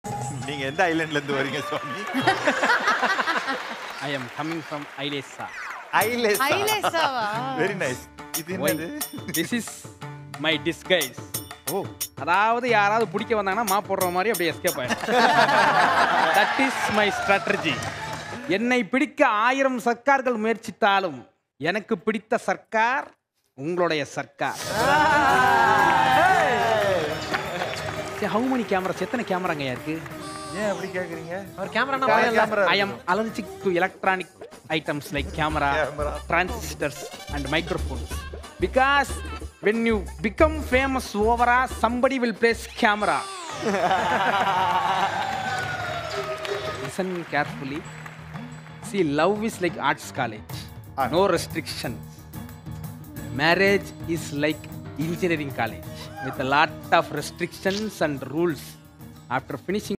நீங்க எந்த ஐலாண்ட்ல இருந்து வரீங்க சுவாமி ஐ எம் கம்மிங் ஃப்ரம் ஐலேசா ஐலேஸ் ஐலேசாவா வெரி நைஸ் இது என்னது திஸ் இஸ் மை டிஸ்கைஸ் ஓ அதாவது யாராவது பிடிக்க வந்தாங்கன்னா மா போடுற மாதிரி அப்படியே எஸ்கேப் ஆயிடும் தட் இஸ் மை ஸ்ட்ராட்டஜி என்னை பிடிக்க ஆயிரம் சர்க்கார்கள் முயற்சித்தாலும் எனக்கு பிடித்த சர்க்கார் உங்களுடைய சர்க்கார் ஹவு many கேமராஸ் எத்தனை கேமராங்க இருக்கு ஏன் அப்படி கேக்குறீங்க அவர் camera camera I am allergic to electronic items like camera Camera. Transistors and microphones because when you become famous ஓவரா somebody will place camera listen carefully see love is like arts college no restrictions marriage is like engineering college with a lot of restrictions and rules. After finishing